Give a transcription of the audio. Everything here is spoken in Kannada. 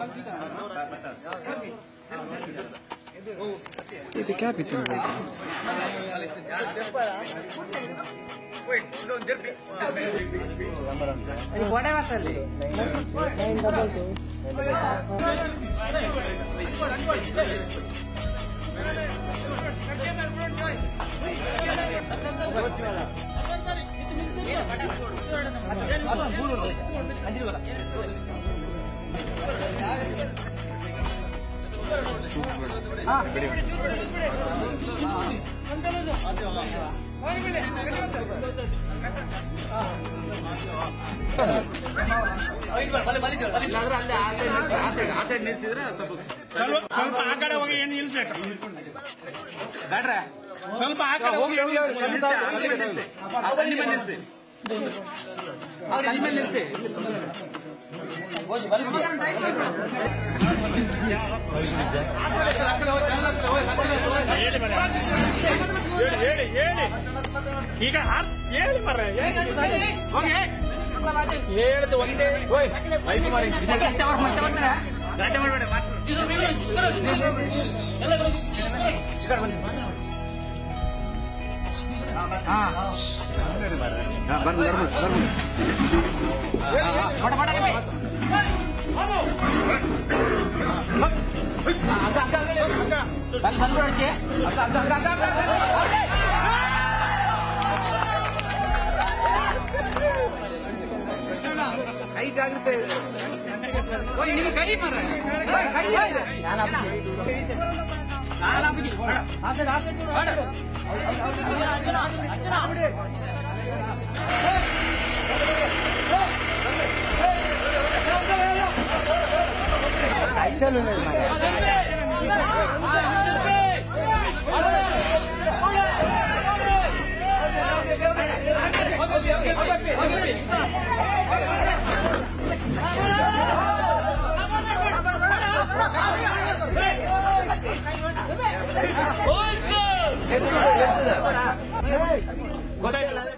ಇದು ಕ್ಯಾಪಿಟಲ್ ಸ್ವಲ್ಪ ಸ್ವಲ್ಪ ಆ ಕಡೆ ಹೋಗಿ ಏನು ನಿಲ್ಸ್ಬೇಕು ಸ್ವಲ್ಪ ಆ ಕಡೆ ಹೋಗಿ ಹೇಳಿ ಮರ ಹೇಳಿ ಹೇಳಿ ಹೇಳಿ ಈಗ ಆರ್- ಹೇಳಿ ಮರ ಹೋಗಿ ಹೇಳ್ದು ಒಂದೇ ಓಯ್ ಗಲಾಟೆ ಮಾಡಬೇಡ ಗೊತ್ತಾಯ್ತಲ್ಲ